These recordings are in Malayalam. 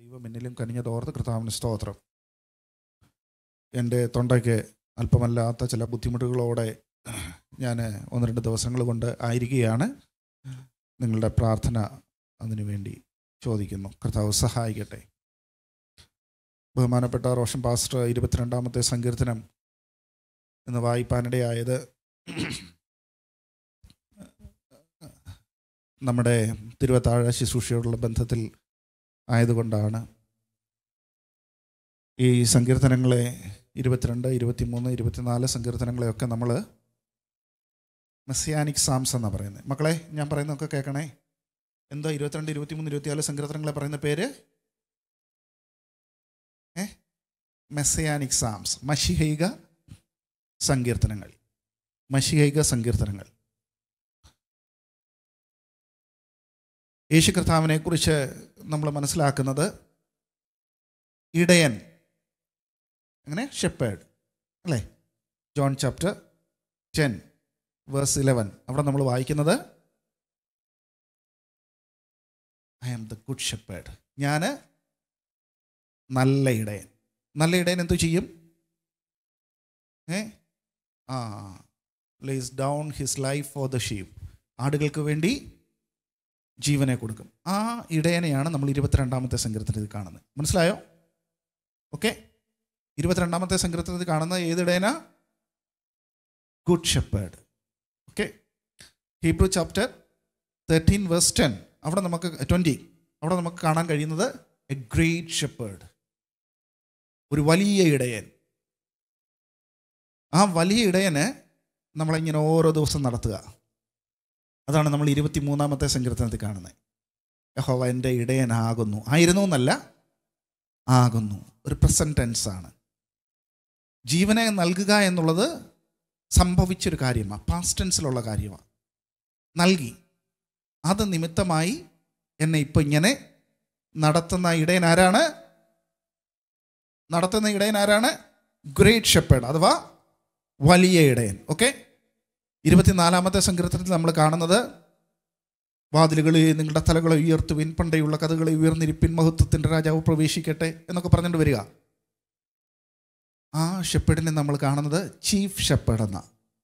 ദൈവം എന്നിലും കനിഞ്ഞതോർത്ത് കർത്താവിന് സ്തോത്രം എൻ്റെ തൊണ്ടയ്ക്ക് അല്പമല്ലാത്ത ചില ബുദ്ധിമുട്ടുകളോടെ ഞാൻ ഒന്ന് രണ്ട് ദിവസങ്ങൾ കൊണ്ട് ആയിരിക്കുകയാണ് നിങ്ങളുടെ പ്രാർത്ഥന അതിനു വേണ്ടി ചോദിക്കുന്നു കർത്താവ് സഹായിക്കട്ടെ ബഹുമാനപ്പെട്ട റോഷൻ പാസ്റ്റർ ഇരുപത്തിരണ്ടാമത്തെ സങ്കീർത്തനം എന്ന് വായിപ്പാനിടയായത് നമ്മുടെ തിരുവത്താഴ ശുശ്രൂഷയോടുള്ള ബന്ധത്തിൽ ആയതുകൊണ്ടാണ് ഈ സങ്കീർത്തനങ്ങളെ ഇരുപത്തിരണ്ട് ഇരുപത്തിമൂന്ന് ഇരുപത്തിനാല് സങ്കീർത്തനങ്ങളെയൊക്കെ നമ്മൾ മെസ്സിയാനിക് സാംസ് എന്നാണ് പറയുന്നത് മക്കളെ ഞാൻ പറയുന്നതൊക്കെ കേൾക്കണേ എന്താ ഇരുപത്തിരണ്ട് ഇരുപത്തിമൂന്ന് ഇരുപത്തിനാല് സങ്കീർത്തനങ്ങളെ പറയുന്ന പേര് ഏ മെസ്സിയാനിക് സാംസ് മഷിഹൈക സങ്കീർത്തനങ്ങൾ മഷിഹൈക സങ്കീർത്തനങ്ങൾ യേശു കർത്താവിനെ കുറിച്ച് നമ്മൾ മനസ്സിലാക്കുന്നത് ഇടയൻ അങ്ങനെ ഷെപ്പേഡ് അല്ലേ John chapter ten verse eleven അവിടെ നമ്മൾ വായിക്കുന്നത് I am the good shepherd ഞാൻ നല്ല ഇടയൻ നല്ല ഇടയൻ എന്തു ചെയ്യും ഏ ആ lays down his life for the sheep ആടുകൾക്ക് വേണ്ടി ജീവനെ കൊടുക്കും ആ ഇടയനെയാണ് നമ്മൾ ഇരുപത്തിരണ്ടാമത്തെ സങ്കീർത്തനത്തിൽ കാണുന്നത് മനസ്സിലായോ ഓക്കെ ഇരുപത്തിരണ്ടാമത്തെ സങ്കീർത്തനത്തിൽ കാണുന്ന ഏത് ഇടയനാ good shepherd okay Hebrew chapter thirteen verse ten അവിടെ നമുക്ക് ട്വൻറ്റി അവിടെ നമുക്ക് കാണാൻ കഴിയുന്നത് എ ഗ്രേറ്റ് ഷെപ്പേഡ് ഒരു വലിയ ഇടയൻ ആ വലിയ ഇടയന് നമ്മളിങ്ങനെ ഓരോ ദിവസം നടത്തുക അതാണ് നമ്മൾ ഇരുപത്തി മൂന്നാമത്തെ സങ്കീർത്തനത്തിൽ കാണുന്നത് യഹോവ എൻ്റെ ഇടയനാകുന്നു ആയിരുന്നു എന്നല്ല ആകുന്നു ഒരു പ്രസന്റ് ടെൻസ് ആണ് ജീവനെ നൽകുക എന്നുള്ളത് സംഭവിച്ചൊരു കാര്യമാണ് പാസ്റ്റ് ടെൻസിലുള്ള കാര്യമാണ് നൽകി അത് നിമിത്തമായി എന്നെ ഇപ്പം ഇങ്ങനെ നടത്തുന്ന ഇടയൻ ആരാണ് നടത്തുന്ന ഇടയൻ ആരാണ് ഗ്രേറ്റ് ഷെപ്പേഡ് അഥവാ വലിയ ഇടയൻ ഓക്കെ ഇരുപത്തിനാലാമത്തെ സങ്കീർത്തനത്തിൽ നമ്മൾ കാണുന്നത് വാതിലുകളിൽ നിങ്ങളുടെ തലകളെ ഉയർത്തുവിൻ പണ്ടേയുള്ള കഥകളെ ഉയർന്നിരിപ്പിൻ മഹത്വത്തിൻ്റെ രാജാവ് പ്രവേശിക്കട്ടെ എന്നൊക്കെ പറഞ്ഞുകൊണ്ട് വരിക ആ ഷെപ്പേഡിനെ നമ്മൾ കാണുന്നത് ചീഫ് ഷെപ്പേഡ് എന്ന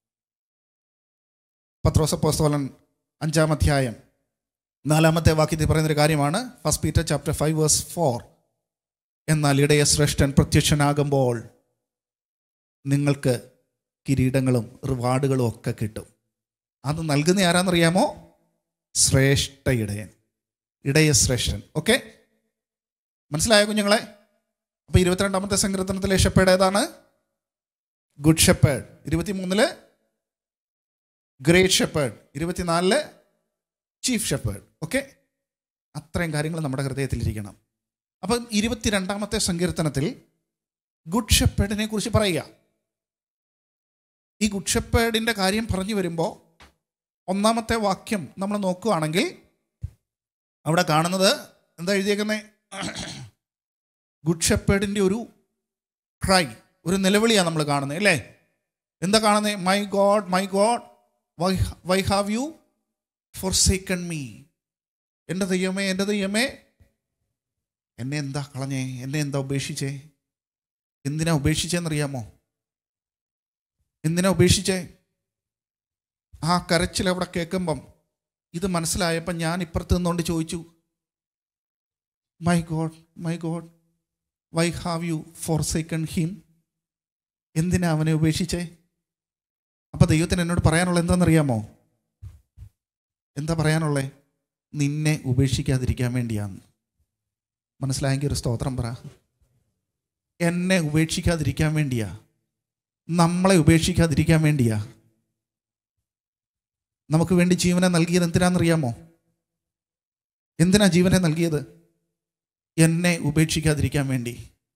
പത്രോസപ്പോസ്തോലൻ അഞ്ചാം അധ്യായം നാലാമത്തെ വാക്യത്തിൽ പറയുന്നൊരു കാര്യമാണ് first Peter chapter five verse four എന്നാൽ ഇടയ ശ്രേഷ്ഠൻ പ്രത്യക്ഷനാകുമ്പോൾ നിങ്ങൾക്ക് കിരീടങ്ങളും റിവാർഡുകളും ഒക്കെ കിട്ടും അത് നൽകുന്ന ആരാന്നറിയാമോ ശ്രേഷ്ഠ ഇടയൻ ഇടയ ശ്രേഷ്ഠൻ ഓക്കെ മനസ്സിലായോ കുഞ്ഞുങ്ങളെ അപ്പൊ ഇരുപത്തിരണ്ടാമത്തെ സങ്കീർത്തനത്തിലെ ഷെപ്പേഡ് ഏതാണ് ഗുഡ് ഷെപ്പേഡ് ഇരുപത്തിമൂന്നില് ഗ്രേറ്റ് ഷെപ്പേഡ് ഇരുപത്തിനാലില് ചീഫ് ഷെപ്പേഡ് ഓക്കെ അത്രയും കാര്യങ്ങൾ നമ്മുടെ ഹൃദയത്തിലിരിക്കണം അപ്പം ഇരുപത്തിരണ്ടാമത്തെ സങ്കീർത്തനത്തിൽ ഗുഡ് ഷെപ്പേഡിനെ കുറിച്ച് പറയുക ഈ ഗുഡ് ഷെപ്പേഡിൻ്റെ കാര്യം പറഞ്ഞു വരുമ്പോൾ ഒന്നാമത്തെ വാക്യം നമ്മൾ നോക്കുകയാണെങ്കിൽ അവിടെ കാണുന്നത് എന്താ എഴുതിയേക്കുന്നത് ഗുഡ് ഷെപ്പേഡിൻ്റെ ഒരു ക്രൈ ഒരു നിലവിളിയാണ് നമ്മൾ കാണുന്നത് അല്ലേ എന്താ കാണുന്നത് my God my God why why have you forsaken me എൻ്റെ ദൈവമേ എൻ്റെ ദൈവമേ എന്നെ എന്താ കളഞ്ഞേ എന്നെ എന്താ ഉപേക്ഷിച്ചേ എന്തിനാ ഉപേക്ഷിച്ചെന്നറിയാമോ എന്തിനാ ഉപേക്ഷിച്ചേ ആ കരച്ചിൽ അവിടെ കേൾക്കുമ്പം ഇത് മനസ്സിലായപ്പം ഞാൻ ഇപ്പുറത്ത് നിന്നുകൊണ്ട് ചോദിച്ചു my God my God why have you forsaken him എന്തിനാ അവനെ ഉപേക്ഷിച്ചേ അപ്പം ദൈവത്തിന് എന്നോട് പറയാനുള്ള എന്താണെന്നറിയാമോ എന്താ പറയാനുള്ളേ നിന്നെ ഉപേക്ഷിക്കാതിരിക്കാൻ വേണ്ടിയാണ് മനസ്സിലായെങ്കിൽ ഒരു സ്തോത്രം പറ എന്നെ ഉപേക്ഷിക്കാതിരിക്കാൻ വേണ്ടിയാ നമ്മളെ ഉപേക്ഷിക്കാതിരിക്കാൻ വേണ്ടിയാ നമുക്ക് വേണ്ടി ജീവനെ നൽകിയത് എന്തിനാണെന്നറിയാമോ എന്തിനാ ജീവനെ നൽകിയത് എന്നെ ഉപേക്ഷിക്കാതിരിക്കാൻ വേണ്ടി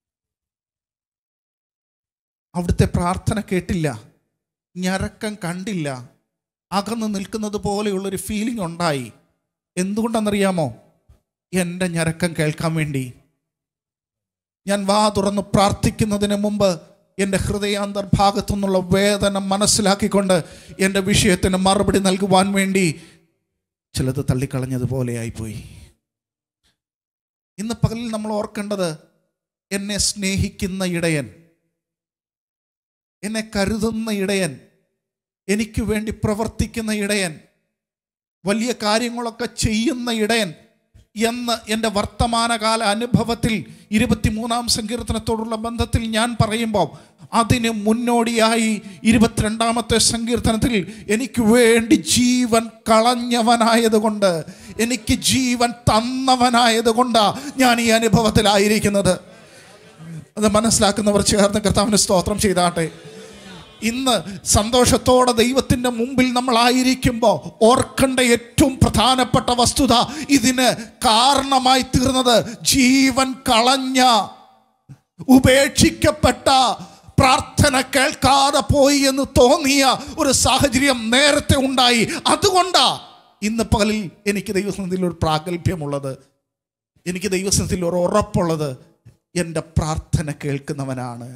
അവിടുത്തെ പ്രാർത്ഥന കേട്ടില്ല ഞരക്കം കണ്ടില്ല അകന്ന് നിൽക്കുന്നത് പോലെയുള്ളൊരു ഫീലിംഗ് ഉണ്ടായി എന്തുകൊണ്ടെന്നറിയാമോ എൻ്റെ ഞരക്കം കേൾക്കാൻ വേണ്ടി ഞാൻ വാ തുറന്ന് പ്രാർത്ഥിക്കുന്നതിന് മുമ്പ് എൻ്റെ ഹൃദയാന്തർഭാഗത്തു നിന്നുള്ള വേദന മനസ്സിലാക്കിക്കൊണ്ട് എൻ്റെ വിഷയത്തിന് മറുപടി നൽകുവാൻ വേണ്ടി ചിലത് തള്ളിക്കളഞ്ഞതുപോലെ ആയിപ്പോയി ഇന്ന് പകലിൽ നമ്മൾ ഓർക്കേണ്ടത് എന്നെ സ്നേഹിക്കുന്ന ഇടയൻ എന്നെ കരുതുന്ന ഇടയൻ എനിക്ക് വേണ്ടി പ്രവർത്തിക്കുന്ന ഇടയൻ വലിയ കാര്യങ്ങളൊക്കെ ചെയ്യുന്ന ഇടയൻ എന്ന് എൻ്റെ വർത്തമാനകാല അനുഭവത്തിൽ ഇരുപത്തിമൂന്നാം സങ്കീർത്തനത്തോടുള്ള ബന്ധത്തിൽ ഞാൻ പറയുമ്പോൾ അതിന് മുന്നോടിയായി ഇരുപത്തിരണ്ടാമത്തെ സങ്കീർത്തനത്തിൽ എനിക്ക് വേണ്ടി ജീവൻ കളഞ്ഞവനായതുകൊണ്ട് എനിക്ക് ജീവൻ തന്നവനായതുകൊണ്ടാ ഞാൻ ഈ അനുഭവത്തിലായിരിക്കുന്നത് അത് മനസ്സിലാക്കുന്നവർ ചേർന്ന് കർത്താവിന് സ്തോത്രം ചെയ്താട്ടെ ഇന്ന് സന്തോഷത്തോടെ ദൈവത്തിൻ്റെ മുമ്പിൽ നമ്മളായിരിക്കുമ്പോൾ ഓർക്കേണ്ട ഏറ്റവും പ്രധാനപ്പെട്ട വസ്തുത ഇതിന് കാരണമായി തീർന്നത് ജീവൻ കളഞ്ഞ ഉപേക്ഷിക്കപ്പെട്ട പ്രാർത്ഥന കേൾക്കാതെ പോയി എന്ന് തോന്നിയ ഒരു സാഹചര്യം നേരത്തെ ഉണ്ടായി അതുകൊണ്ടാ ഇന്ന് പകലിൽ എനിക്ക് ദൈവസന്നിധിയിൽ ഒരു പ്രാഗൽഭ്യമുള്ളത് എനിക്ക് ദൈവസന്നിധിയിൽ ഒരു ഉറപ്പുള്ളത് എൻ്റെ പ്രാർത്ഥന കേൾക്കുന്നവനാണ്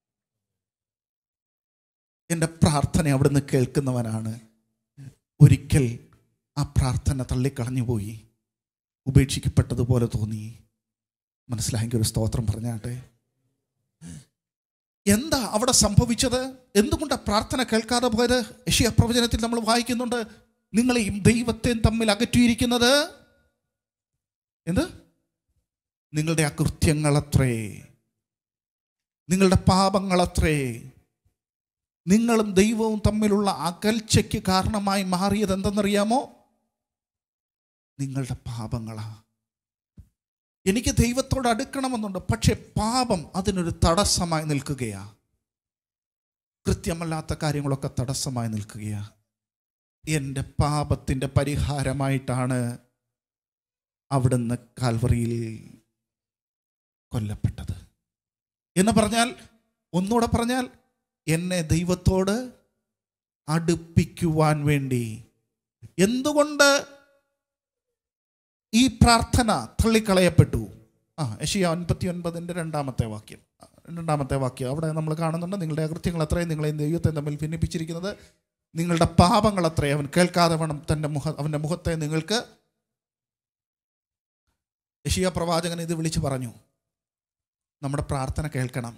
എൻ്റെ പ്രാർത്ഥന അവിടുന്ന് കേൾക്കുന്നവനാണ് ഒരിക്കൽ ആ പ്രാർത്ഥന തള്ളിക്കളഞ്ഞു പോയി ഉപേക്ഷിക്കപ്പെട്ടതുപോലെ തോന്നി മനസ്സിലായെങ്കിൽ ഒരു സ്തോത്രം പറഞ്ഞാട്ടെ എന്താ അവിടെ സംഭവിച്ചത് എന്തുകൊണ്ടാണ് പ്രാർത്ഥന കേൾക്കാതെ പോയത് യശിയ പ്രവചനത്തിൽ നമ്മൾ വായിക്കുന്നുണ്ട് നിങ്ങളെയും ദൈവത്തെയും തമ്മിൽ അകറ്റിയിരിക്കുന്നത് എന്ത് നിങ്ങളുടെ അകൃത്യങ്ങളത്രേ നിങ്ങളുടെ പാപങ്ങളത്രേ നിങ്ങളും ദൈവവും തമ്മിലുള്ള അകൽച്ചയ്ക്ക് കാരണമായി മാറിയത് എന്തെന്നറിയാമോ നിങ്ങളുടെ പാപങ്ങളാ എനിക്ക് ദൈവത്തോട് അടുക്കണമെന്നുണ്ട് പക്ഷെ പാപം അതിനൊരു തടസ്സമായി നിൽക്കുകയാ കൃത്യമല്ലാത്ത കാര്യങ്ങളൊക്കെ തടസ്സമായി നിൽക്കുകയാ എൻ്റെ പാപത്തിൻ്റെ പരിഹാരമായിട്ടാണ് അവിടുന്ന് കാൽവറിയിൽ കൊല്ലപ്പെട്ടത് എന്ന് പറഞ്ഞാൽ ഒന്നുകൂടെ പറഞ്ഞാൽ എന്നെ ദൈവത്തോട് അടുപ്പിക്കുവാൻ വേണ്ടി എന്തുകൊണ്ട് ഈ പ്രാർത്ഥന തള്ളിക്കളയപ്പെട്ടു ആ യഷിയ അൻപത്തി ഒൻപതിൻ്റെ രണ്ടാമത്തെ വാക്യം രണ്ടാമത്തെ വാക്യം അവിടെ നമ്മൾ കാണുന്നുണ്ട് നിങ്ങളുടെ അകൃത്യങ്ങൾ അത്രയും നിങ്ങളെയും ദൈവത്തെ തമ്മിൽ ഭിന്നിപ്പിച്ചിരിക്കുന്നത് നിങ്ങളുടെ പാപങ്ങൾ അത്രയും അവൻ കേൾക്കാതെ വേണം തൻ്റെ മുഖ അവൻ്റെ മുഖത്തെ നിങ്ങൾക്ക് യഷിയ പ്രവാചകൻ ഇത് വിളിച്ചു പറഞ്ഞു നമ്മുടെ പ്രാർത്ഥന കേൾക്കണം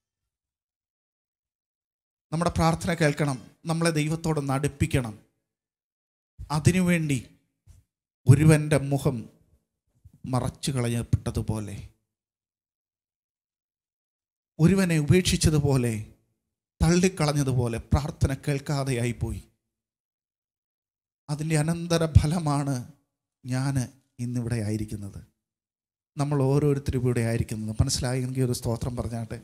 നമ്മുടെ പ്രാർത്ഥന കേൾക്കണം നമ്മളെ ദൈവത്തോടൊന്ന് അടുപ്പിക്കണം അതിനുവേണ്ടി ഒരുവൻ്റെ മുഖം മറച്ചു കളയപ്പെട്ടതുപോലെ ഒരുവനെ ഉപേക്ഷിച്ചതുപോലെ തള്ളിക്കളഞ്ഞതുപോലെ പ്രാർത്ഥന കേൾക്കാതെയായി പോയി അതിൻ്റെ അനന്തര ഫലമാണ് ഞാൻ ഇന്നിവിടെ ആയിരിക്കുന്നത് നമ്മൾ ഓരോരുത്തരും ഇവിടെ ആയിരിക്കുന്നത് മനസ്സിലായെങ്കിൽ ഒരു സ്തോത്രം പറഞ്ഞാട്ടെ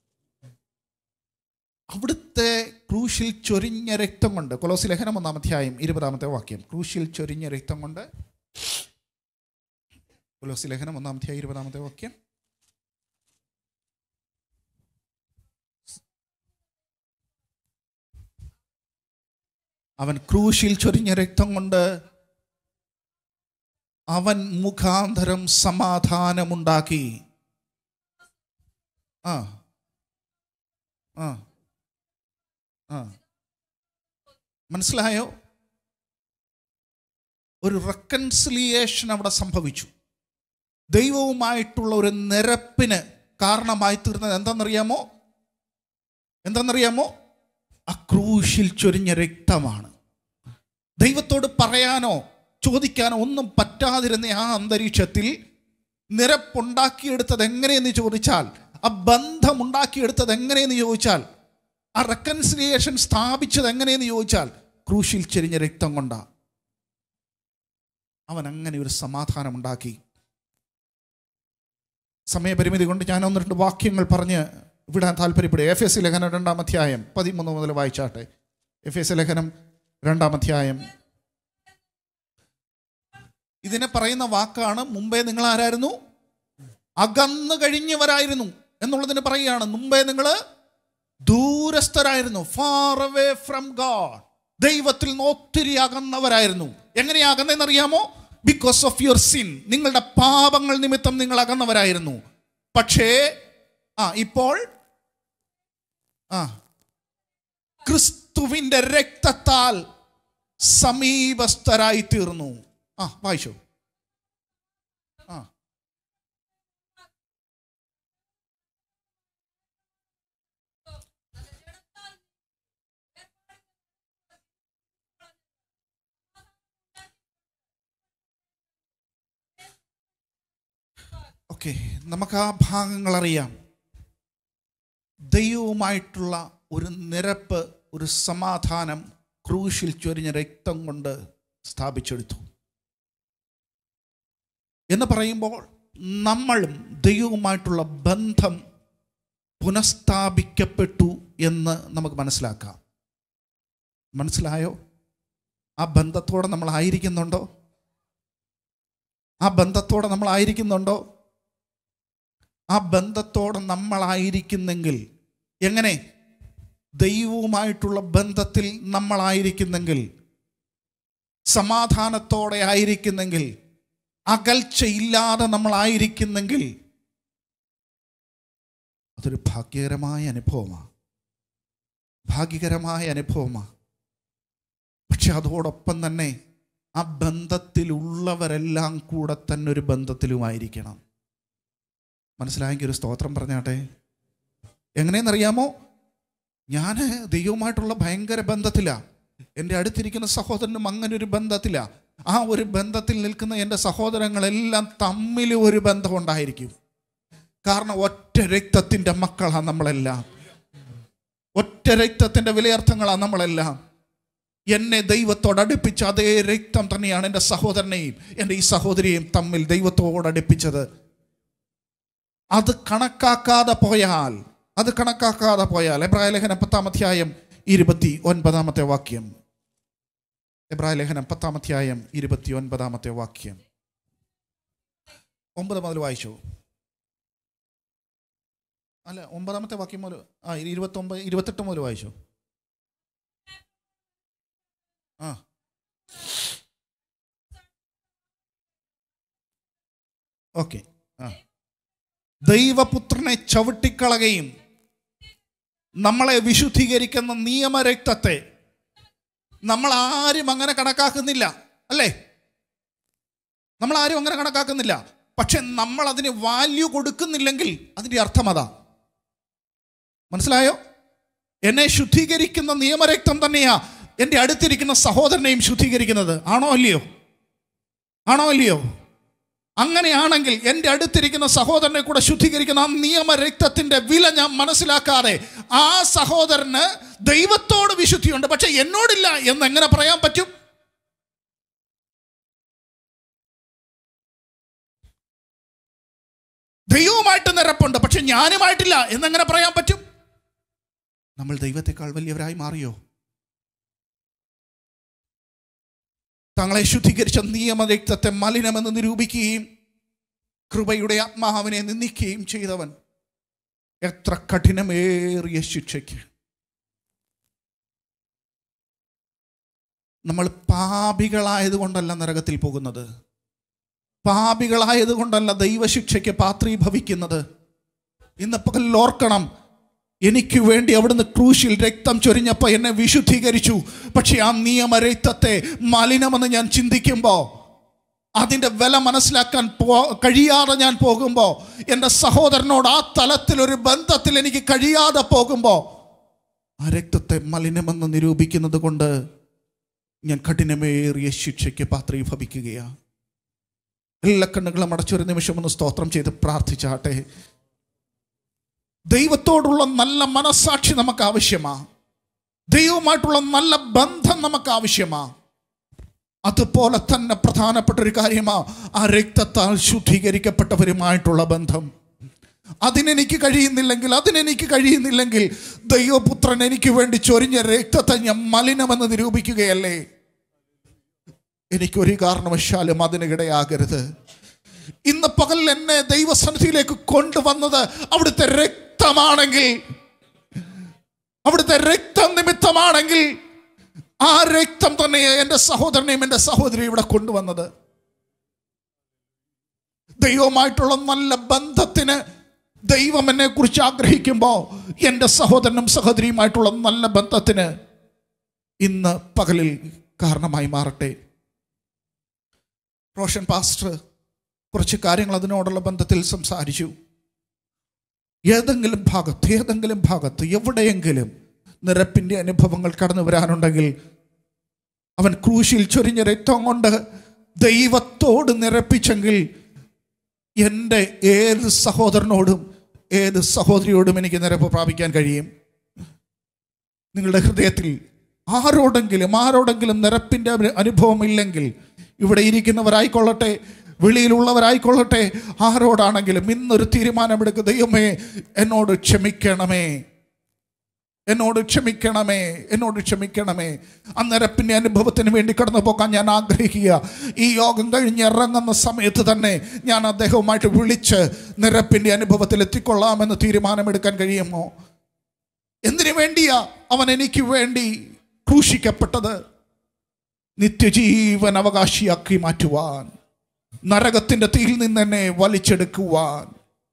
അവിടുത്തെ ക്രൂശിൽ ചൊരിഞ്ഞ രക്തം കൊണ്ട് കൊലോസി ലേഖനം ഒന്നാം അധ്യായം ഇരുപതാമത്തെ വാക്യം ക്രൂശിൽ ചൊരിഞ്ഞ രക്തം കൊണ്ട് കൊലോസി ലേഖനം ഒന്നാം അധ്യായം ഇരുപതാമത്തെ വാക്യം അവൻ ക്രൂശിൽ ചൊരിഞ്ഞ രക്തം കൊണ്ട് അവൻ മുഖാന്തരം സമാധാനമുണ്ടാക്കി ആ ആ ആ മനസ്സിലായോ ഒരു റെക്കൺസിലിയേഷൻ അവിടെ സംഭവിച്ചു ദൈവവുമായിട്ടുള്ള ഒരു നിരപ്പിന് കാരണമായി തീർന്നത് എന്താണെന്നറിയാമോ എന്താണെന്നറിയാമോ അക്രൂശിൽ ചൊരിഞ്ഞ രക്തമാണ് ദൈവത്തോട് പറയാനോ ചോദിക്കാനോ ഒന്നും പറ്റാതിരുന്ന ആ അന്തരീക്ഷത്തിൽ നിരപ്പുണ്ടാക്കിയെടുത്തത് എങ്ങനെയെന്ന് ചോദിച്ചാൽ ആ ബന്ധം ഉണ്ടാക്കിയെടുത്തത് എങ്ങനെയെന്ന് ചോദിച്ചാൽ ആ റെക്കൺസിലിയേഷൻ സ്ഥാപിച്ചത് എങ്ങനെയെന്ന് ചോദിച്ചാൽ ക്രൂശിൽ ചെരിഞ്ഞ രക്തം കൊണ്ടാ അവൻ അങ്ങനെ ഒരു സമാധാനം ഉണ്ടാക്കി സമയപരിമിതി കൊണ്ട് ഞാൻ ഒന്ന് രണ്ട് വാക്യങ്ങൾ പറഞ്ഞ് വിടാൻ താല്പര്യപ്പെടും എഫ് എസ് ലേഖനം രണ്ടാം അധ്യായം പതിമൂന്ന് മുതൽ വായിച്ചാട്ടെ എഫ് എസ് ലേഖനം രണ്ടാം അധ്യായം ഇതിനെ പറയുന്ന വാക്കാണ് മുമ്പേ നിങ്ങൾ ആരായിരുന്നു അകന്നു കഴിഞ്ഞവരായിരുന്നു എന്നുള്ളതിന് പറയുകയാണ് മുമ്പേ നിങ്ങൾ ദൂരസ്ഥരായിരുന്നു ഫാർ അവേ ഫ്രം ഗാഡ് ദൈവത്തിൽ നിന്ന് ഒത്തിരി അകന്നവരായിരുന്നു എങ്ങനെയാ അകന്നെന്നറിയാമോ ബിക്കോസ് ഓഫ് യുവർ സിൻ നിങ്ങളുടെ പാപങ്ങൾ നിമിത്തം നിങ്ങൾ അകന്നവരായിരുന്നു പക്ഷേ ആ ഇപ്പോൾ ആ ക്രിസ്തുവിന്റെ രക്തത്താൽ സമീപസ്ഥരായി തീർന്നു ആ വായിച്ചു ആ ഓക്കെ നമുക്ക് ആ ഭാഗങ്ങൾ അറിയാം ദൈവവുമായിട്ടുള്ള ഒരു നിരപ്പ് ഒരു സമാധാനം ക്രൂശിൽ ചൊരിഞ്ഞ രക്തം കൊണ്ട് സ്ഥാപിച്ചെടുത്തു എന്ന് പറയുമ്പോൾ നമ്മളും ദൈവവുമായിട്ടുള്ള ബന്ധം പുനഃസ്ഥാപിക്കപ്പെട്ടു എന്ന് നമുക്ക് മനസ്സിലാക്കാം മനസ്സിലായോ ആ ബന്ധത്തോടെ നമ്മൾ ആയിരിക്കുന്നുണ്ടോ ആ ബന്ധത്തോടെ നമ്മൾ ആയിരിക്കുന്നുണ്ടോ ആ ബന്ധത്തോടെ നമ്മളായിരിക്കുന്നെങ്കിൽ എങ്ങനെ ദൈവവുമായിട്ടുള്ള ബന്ധത്തിൽ നമ്മളായിരിക്കുന്നെങ്കിൽ സമാധാനത്തോടെ ആയിരിക്കുന്നെങ്കിൽ അകൽച്ചയില്ലാതെ നമ്മളായിരിക്കുന്നെങ്കിൽ അതൊരു ഭാഗ്യകരമായ അനുഭവമാണ് ഭാഗ്യകരമായ അനുഭവമാണ് പക്ഷെ അതോടൊപ്പം തന്നെ ആ ബന്ധത്തിലുള്ളവരെല്ലാം കൂടെ തന്നെ ഒരു ബന്ധത്തിലുമായിരിക്കണം മനസ്സിലായെങ്കിൽ ഒരു സ്തോത്രം പറഞ്ഞാട്ടെ എങ്ങനെയെന്നറിയാമോ ഞാൻ ദൈവവുമായിട്ടുള്ള ഭയങ്കര ബന്ധത്തിലാണ് എൻ്റെ അടുത്തിരിക്കുന്ന സഹോദരനും അങ്ങനെ ഒരു ബന്ധത്തിലാണ് ആ ഒരു ബന്ധത്തിൽ നിൽക്കുന്ന എൻ്റെ സഹോദരങ്ങളെല്ലാം തമ്മിൽ ഒരു ബന്ധം ഉണ്ടായിരിക്കും കാരണം ഒറ്റ രക്തത്തിൻ്റെ മക്കളാണ് നമ്മളെല്ലാം ഒറ്റ രക്തത്തിൻ്റെ വിലയർത്ഥങ്ങളാണ് നമ്മളെല്ലാം എന്നെ ദൈവത്തോടടുപ്പിച്ച അതേ രക്തം തന്നെയാണ് എൻ്റെ സഹോദരനെയും എൻ്റെ ഈ സഹോദരിയെയും തമ്മിൽ ദൈവത്തോടടുപ്പിച്ചത് അത് കണക്കാക്കാതെ പോയാൽ അത് കണക്കാക്കാതെ പോയാൽ എബ്രായ ലേഖനം പത്താം അധ്യായം ഇരുപത്തി ഒൻപതാമത്തെ വാക്യം എബ്രായ ലേഖനം പത്താം അധ്യായം ഇരുപത്തി ഒൻപതാമത്തെ വാക്യം ഒമ്പത് മുതൽ വായിച്ചു അല്ല ഒമ്പതാമത്തെ വാക്യം മുതൽ ആ ഇരുപത്തൊമ്പത് ഇരുപത്തെട്ട് മുതൽ വായിച്ചു ആ ഓക്കെ ആ ദൈവപുത്രനെ ചവിട്ടിക്കളകയും നമ്മളെ വിശുദ്ധീകരിക്കുന്ന നിയമരക്തത്തെ നമ്മൾ ആരും അങ്ങനെ കണക്കാക്കുന്നില്ല അല്ലേ നമ്മൾ ആരും അങ്ങനെ കണക്കാക്കുന്നില്ല പക്ഷെ നമ്മൾ അതിന് വാല്യൂ കൊടുക്കുന്നില്ലെങ്കിൽ അതിൻ്റെ അർത്ഥം അതാ മനസ്സിലായോ എന്നെ ശുദ്ധീകരിക്കുന്ന നിയമരക്തം തന്നെയാ എൻ്റെ അടുത്തിരിക്കുന്ന സഹോദരനെയും ശുദ്ധീകരിക്കുന്നത് ആണോ അല്ലയോ ആണോ അല്ലയോ അങ്ങനെയാണെങ്കിൽ എൻ്റെ അടുത്തിരിക്കുന്ന സഹോദരനെ കൂടെ ശുദ്ധീകരിക്കുന്ന ആ നിയമ രക്തത്തിൻ്റെ വില ഞാൻ മനസ്സിലാക്കാതെ ആ സഹോദരന് ദൈവത്തോട് വിശുദ്ധിയുണ്ട് പക്ഷെ എന്നോടില്ല എന്ന് എങ്ങനെ പറയാൻ പറ്റും ദൈവവുമായിട്ട് നിരപ്പുണ്ട് പക്ഷെ ഞാനുമായിട്ടില്ല എന്നെങ്ങനെ പറയാൻ പറ്റും നമ്മൾ ദൈവത്തെക്കാൾ വലിയവരായി മാറിയോ തങ്ങളെ ശുദ്ധീകരിച്ച നിയമരക്തത്തെ മലിനമെന്ന് നിരൂപിക്കുകയും കൃപയുടെ ആത്മാവിനെ നിന്ദിക്കുകയും ചെയ്തവൻ എത്ര കഠിനമേറിയ ശിക്ഷയ്ക്ക് നമ്മൾ പാപികളായതുകൊണ്ടല്ല നരകത്തിൽ പോകുന്നത് പാപികളായതുകൊണ്ടല്ല ദൈവശിക്ഷയ്ക്ക് പാത്രീഭവിക്കുന്നത് ഇന്ന് പകൽ ഓർക്കണം എനിക്ക് വേണ്ടി അവിടുന്ന് ക്രൂശിൽ രക്തം ചൊരിഞ്ഞപ്പോൾ എന്നെ വിശുദ്ധീകരിച്ചു പക്ഷെ ആ നിയമരക്തത്തെ മലിനമെന്ന് ഞാൻ ചിന്തിക്കുമ്പോൾ അതിൻ്റെ വില മനസ്സിലാക്കാൻ പോ കഴിയാതെ ഞാൻ പോകുമ്പോൾ എൻ്റെ സഹോദരനോട് ആ തലത്തിൽ ഒരു ബന്ധത്തിൽ എനിക്ക് കഴിയാതെ പോകുമ്പോൾ ആ രക്തത്തെ മലിനമെന്ന് നിരൂപിക്കുന്നത് കൊണ്ട് ഞാൻ കഠിനമേറിയ ശിക്ഷയ്ക്ക് പാത്രീഭവിക്കുകയാണ് എല്ലാ കണ്ണുകളും അടച്ചൊരു നിമിഷം ഒന്ന് സ്തോത്രം ചെയ്ത് പ്രാർത്ഥിച്ചാട്ടെ ദൈവത്തോടുള്ള നല്ല മനസ്സാക്ഷി നമുക്ക് ആവശ്യമാ ദൈവവുമായിട്ടുള്ള നല്ല ബന്ധം നമുക്ക് ആവശ്യമാ അതുപോലെ തന്നെ പ്രധാനപ്പെട്ട ഒരു കാര്യമാ ആ രക്തത്താൽ ശുദ്ധീകരിക്കപ്പെട്ടവരുമായിട്ടുള്ള ബന്ധം അതിനെനിക്ക് കഴിയുന്നില്ലെങ്കിൽ അതിനെനിക്ക് കഴിയുന്നില്ലെങ്കിൽ ദൈവപുത്രൻ എനിക്ക് വേണ്ടി ചൊരിഞ്ഞ രക്തത്തെ ഞാൻ മലിനമെന്ന് നിരൂപിക്കുകയല്ലേ എനിക്കൊരു കാരണവശാലും അതിനിടയാകരുത് ഇന്ന് പകൽ എന്നെ ദൈവസന്നിധിയിലേക്ക് കൊണ്ടുവന്നത് അവിടുത്തെ രക്തമാണെങ്കിൽ അവിടുത്തെ രക്തം നിമിത്തമാണെങ്കിൽ ആ രക്തം തന്നെ എൻ്റെ സഹോദരനെയും എൻ്റെ സഹോദരിയും ഇവിടെ കൊണ്ടുവന്നത് ദൈവമായിട്ടുള്ള നല്ല ബന്ധത്തിന് ദൈവം എന്നെ കുറിച്ച് ആഗ്രഹിക്കുമ്പോൾ എൻ്റെ സഹോദരനും സഹോദരിയുമായിട്ടുള്ള നല്ല ബന്ധത്തിന് ഇന്ന് പകലിൽ കാരണമായി മാറട്ടെ റോഷൻ പാസ്റ്റർ കുറച്ച് കാര്യങ്ങൾ അതിനോടുള്ള ബന്ധത്തിൽ സംസാരിച്ചു ഏതെങ്കിലും ഭാഗത്ത് ഏതെങ്കിലും ഭാഗത്ത് എവിടെയെങ്കിലും നിരപ്പിൻ്റെ അനുഭവങ്ങൾ കടന്നു വരാനുണ്ടെങ്കിൽ അവൻ ക്രൂശിൽ ചൊരിഞ്ഞ രക്തം കൊണ്ട് ദൈവത്തോട് നിരപ്പിച്ചെങ്കിൽ എൻ്റെ ഏത് സഹോദരനോടും ഏത് സഹോദരിയോടും എനിക്ക് നിരപ്പ് പ്രാപിക്കാൻ കഴിയും നിങ്ങളുടെ ഹൃദയത്തിൽ ആരോടെങ്കിലും ആരോടെങ്കിലും നിരപ്പിൻ്റെ ഒരു അനുഭവം ഇല്ലെങ്കിൽ ഇവിടെ ഇരിക്കുന്നവരായിക്കൊള്ളട്ടെ വെളിയിലുള്ളവരായിക്കൊള്ളട്ടെ ആരോടാണെങ്കിലും ഇന്നൊരു തീരുമാനമെടുക്കുക ദൈവമേ എന്നോട് ക്ഷമിക്കണമേ എന്നോട് ക്ഷമിക്കണമേ എന്നോട് ക്ഷമിക്കണമേ ആ നിരപ്പിൻ്റെ അനുഭവത്തിന് വേണ്ടി കടന്നു പോകാൻ ഞാൻ ആഗ്രഹിക്കുക ഈ യോഗം കഴിഞ്ഞ് ഇറങ്ങുന്ന സമയത്ത് തന്നെ ഞാൻ അദ്ദേഹവുമായിട്ട് വിളിച്ച് നിരപ്പിൻ്റെ അനുഭവത്തിൽ എത്തിക്കൊള്ളാമെന്ന് തീരുമാനമെടുക്കാൻ കഴിയുമോ എന്തിനു വേണ്ടിയാ അവൻ എനിക്ക് വേണ്ടി ക്രൂശിക്കപ്പെട്ടത് നിത്യജീവൻ അവകാശിയാക്കി മാറ്റുവാൻ നരകത്തിന്റെ തീയിൽ നിന്ന് എന്നെ വലിച്ചെടുക്കുവാൻ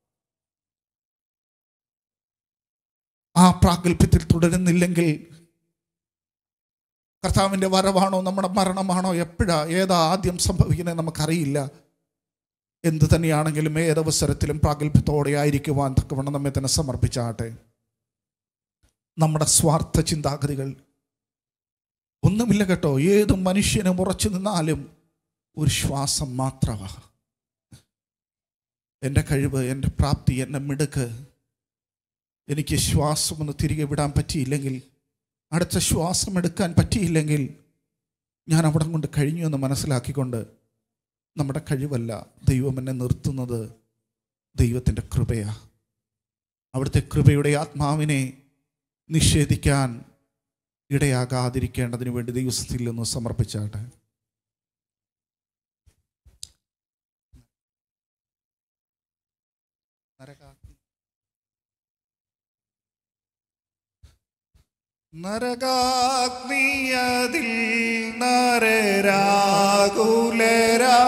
ആ പ്രാഗൽഭ്യത്തിൽ തുടരുന്നില്ലെങ്കിൽ കർത്താവിൻ്റെ വരവാണോ നമ്മുടെ മരണമാണോ എപ്പോഴാ ഏതാ ആദ്യം സംഭവിക്കുന്നത് നമുക്കറിയില്ല എന്ത് തന്നെയാണെങ്കിലും ഏതവസരത്തിലും പ്രാഗൽഭ്യത്തോടെ ആയിരിക്കുവാൻ തക്കവണ്ണം നമ്മെ തന്നെ സമർപ്പിച്ചാട്ടെ നമ്മുടെ സ്വാർത്ഥ ചിന്താഗതികൾ ഒന്നുമില്ല കേട്ടോ ഏത് മനുഷ്യനും ഉറച്ചു നിന്നാലും ഒരു ശ്വാസം മാത്രമാണ് എൻ്റെ കഴിവ് എൻ്റെ പ്രാപ്തി എൻ്റെ മിടുക്ക് എനിക്ക് ശ്വാസം ഒന്ന് തിരികെ വിടാൻ പറ്റിയില്ലെങ്കിൽ അടുത്ത ശ്വാസം എടുക്കാൻ പറ്റിയില്ലെങ്കിൽ ഞാൻ അവിടെ കൊണ്ട് കഴിഞ്ഞു എന്ന് മനസ്സിലാക്കിക്കൊണ്ട് നമ്മുടെ കഴിവല്ല ദൈവം എന്നെ നിർത്തുന്നത് ദൈവത്തിൻ്റെ കൃപയാ അവിടുത്തെ കൃപയുടെ ആത്മാവിനെ നിഷേധിക്കാൻ ഇടയാകാതിരിക്കേണ്ടതിന് വേണ്ടി ദൈവസ്ഥയിൽ നിന്ന് സമർപ്പിച്ചാട്ടെ നരകാഗ്നിയതിൽ നരരാകുലരാ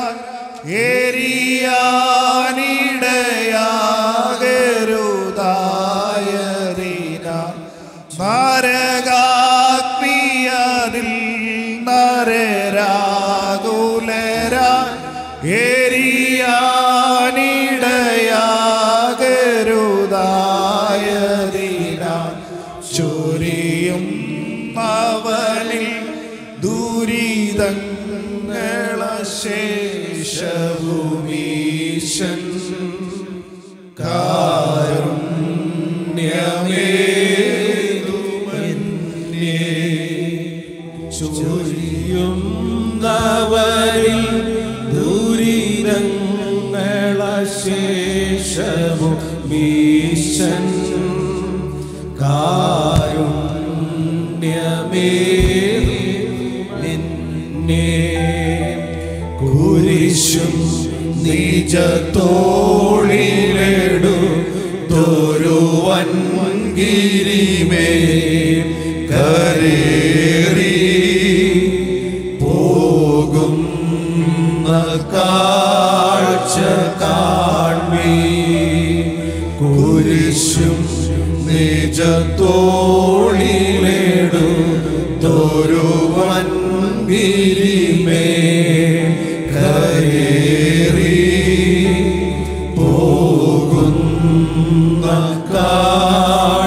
ഏരിയാനിടയാകരുതായതിന നരകാഗ്നിയതിൽ നരരാകുലരാ ഏരിയാനിടയാകരുതായതിന ചൊരിയും അവനിൽ ദുരിതങ്ങളശേഷഭൂമീശൻ ചൊരിയുന്നവരിൽ ദുരിതങ്ങളശേഷവും മീശൻ കാരുണ്യമേ നിന്നെ കുരിശും നിജത്തോളിലെടു തൊരുവൻ ഗിരിമേ കരേറി പോകുന്ന കാഴ്ച കാൺമീ കുരിശും നിജത്തോളിലെടു തൊരുവൻ ഗിരിമേ കരേറി പോകുന്ന കാഴ്ച